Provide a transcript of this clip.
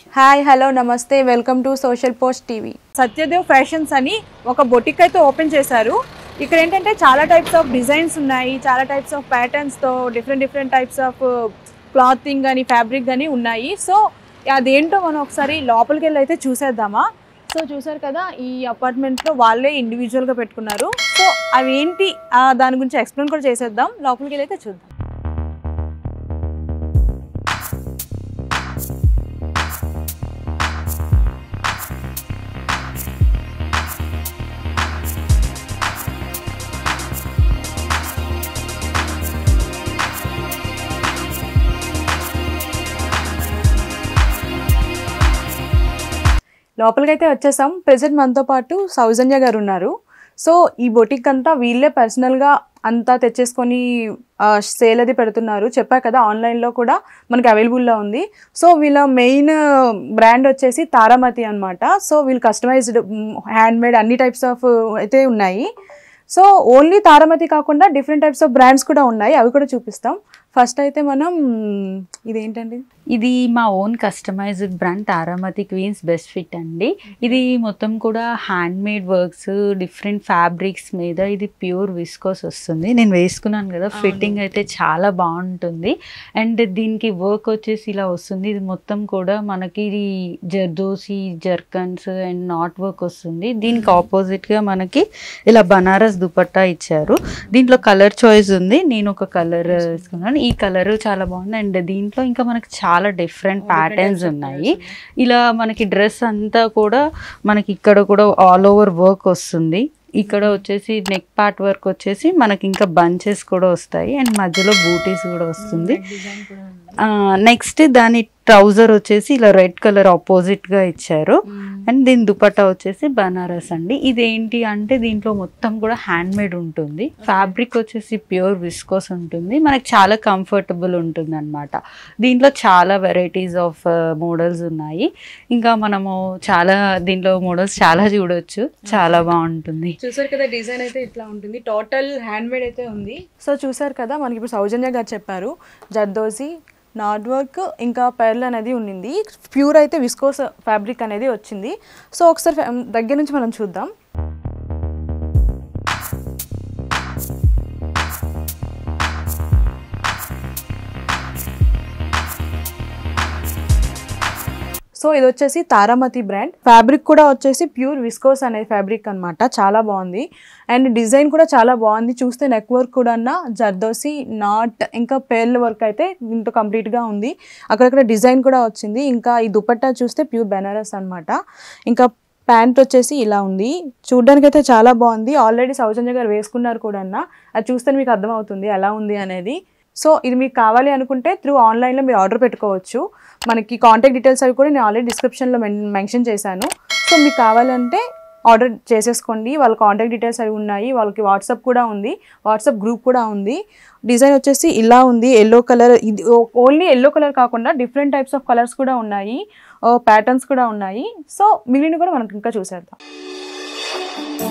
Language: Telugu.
హాయ్ హలో నమస్తే welcome to social post TV Satyadev fashions అని ఒక బొటిక్ అయితే ఓపెన్ చేశారు ఇక్కడ ఏంటంటే చాలా టైప్స్ ఆఫ్ డిజైన్స్ ఉన్నాయి చాలా టైప్స్ ఆఫ్ ప్యాటర్న్స్తో different different types of clothing కానీ ఫ్యాబ్రిక్ కానీ ఉన్నాయి సో అదేంటో మనం ఒకసారి లోపలికి వెళ్ళి అయితే చూసేద్దామా సో చూసారు కదా ఈ అపార్ట్మెంట్లో వాళ్ళే ఇండివిజువల్గా పెట్టుకున్నారు సో అవి ఏంటి ఆ దాని గురించి ఎక్స్ప్లెయిన్ కూడా చేసేద్దాం లోపలికి వెళ్ళి అయితే చూద్దాం లోపలికి అయితే వచ్చేసాం ప్రెసెంట్ మనతో పాటు సౌజన్య గారు ఉన్నారు సో ఈ బొటిక్ అంతా వీళ్ళే పర్సనల్గా అంతా తెచ్చేసుకొని సేల్ అది పెడుతున్నారు చెప్పా కదా ఆన్లైన్లో కూడా మనకి అవైలబుల్లో ఉంది సో వీళ్ళ మెయిన్ బ్రాండ్ వచ్చేసి తారామతి అన్నమాట సో వీళ్ళు కస్టమైజ్డ్ హ్యాండ్ మేడ్ అన్ని టైప్స్ ఆఫ్ అయితే ఉన్నాయి సో ఓన్లీ తారామతి కాకుండా డిఫరెంట్ టైప్స్ ఆఫ్ బ్రాండ్స్ కూడా ఉన్నాయి అవి కూడా చూపిస్తాం ఫస్ట్ అయితే మనం ఇదేంటండి ఇది మా own customized brand Taramati queens best fit అండి ఇది మొత్తం కూడా handmade works different fabrics మీద ఇది ప్యూర్ విస్కోస్ వస్తుంది నేను వేసుకున్నాను కదా ఫిట్టింగ్ అయితే చాలా బాగుంటుంది అండ్ దీనికి వర్క్ వచ్చేసి ఇలా వస్తుంది ఇది మొత్తం కూడా మనకి ఇది zardozi zircons and knot work వస్తుంది దీనికి ఆపోజిట్ గా మనకి ఇలా బనారస్ దుపట్టా ఇచ్చారు దీంట్లో కలర్ చాయిస్ ఉంది నేను ఒక కలర్ వేసుకున్నాను ఈ కలర్ చాలా బాగుంది అండ్ దీంట్లో ఇంకా మనకి చాలా డిఫరెంట్ ప్యాటర్న్స్ ఉన్నాయి ఇలా మనకి డ్రెస్ అంతా కూడా మనకి ఇక్కడ కూడా ఆల్ ఓవర్ వర్క్ వస్తుంది ఇక్కడ వచ్చేసి నెక్ పార్ట్ వర్క్ వచ్చేసి మనకి ఇంకా బంచెస్ కూడా వస్తాయి అండ్ మధ్యలో బూటీస్ కూడా వస్తుంది నెక్స్ట్ దాని ట్రౌజర్ వచ్చేసి ఇలా రెడ్ కలర్ ఆపోజిట్ గా ఇచ్చారు అండ్ దీని దుపట్టా వచ్చేసి బనారస్ అండి ఇదేంటి అంటే దీంట్లో మొత్తం కూడా హ్యాండ్ మేడ్ ఉంటుంది ఫ్యాబ్రిక్ వచ్చేసి ప్యూర్ విస్కోస్ ఉంటుంది మనకి చాలా కంఫర్టబుల్ ఉంటుంది అనమాట దీంట్లో చాలా వెరైటీస్ ఆఫ్ మోడల్స్ ఉన్నాయి ఇంకా మనము చాలా దీంట్లో మోడల్స్ చాలా చూడొచ్చు చాలా బాగుంటుంది చూసారు కదా డిజైన్ అయితే ఇట్లా ఉంటుంది టోటల్ హ్యాండ్ మేడ్ అయితే ఉంది సో చూసారు కదా మనకి ఇప్పుడు సౌజన్య గారు చెప్పారు జర్దోసి నాట్ వర్క్ ఇంకా పెర్ల్ అనేది ఉండింది ప్యూర్ అయితే విస్కోస్ ఫ్యాబ్రిక్ అనేది వచ్చింది సో ఒకసారి ఫ్యా- దగ్గర నుంచి మనం చూద్దాం సో ఇది వచ్చేసి తారామతి బ్రాండ్ ఫ్యాబ్రిక్ కూడా వచ్చేసి ప్యూర్ విస్కోస్ అనే ఫ్యాబ్రిక్ అన్నమాట చాలా బాగుంది అండ్ డిజైన్ కూడా చాలా బాగుంది చూస్తే నెక్ వర్క్ కూడా జర్దోసి నాట్ ఇంకా పేర్ల వర్క్ అయితే దీంట్లో కంప్లీట్గా ఉంది అక్కడక్కడ డిజైన్ కూడా వచ్చింది ఇంకా ఈ దుపట్టా చూస్తే ప్యూర్ బెనారస్ అన్నమాట ఇంకా ప్యాంట్ వచ్చేసి ఇలా ఉంది చూడడానికి అయితే చాలా బాగుంది ఆల్రెడీ సౌజన్య గారు వేసుకున్నారు కూడా అది చూస్తే మీకు అర్థమవుతుంది ఎలా ఉంది అనేది సో ఇది మీకు కావాలి అనుకుంటే త్రూ ఆన్లైన్లో మీరు ఆర్డర్ పెట్టుకోవచ్చు మనకి కాంటాక్ట్ డీటెయిల్స్ అవి కూడా నేను ఆల్రెడీ డిస్క్రిప్షన్లో మెన్షన్ చేశాను సో మీకు కావాలంటే ఆర్డర్ చేసేసుకోండి వాళ్ళ కాంటాక్ట్ డీటెయిల్స్ అవి ఉన్నాయి వాళ్ళకి వాట్సాప్ కూడా ఉంది వాట్సాప్ గ్రూప్ కూడా ఉంది డిజైన్ వచ్చేసి ఇలా ఉంది ఎల్లో కలర్ ఇది ఓన్లీ ఎల్లో కలర్ కాకుండా డిఫరెంట్ టైప్స్ ఆఫ్ కలర్స్ కూడా ఉన్నాయి ప్యాటర్న్స్ కూడా ఉన్నాయి సో మిగిలిన కూడా మనకి ఇంకా చూసేద్దాం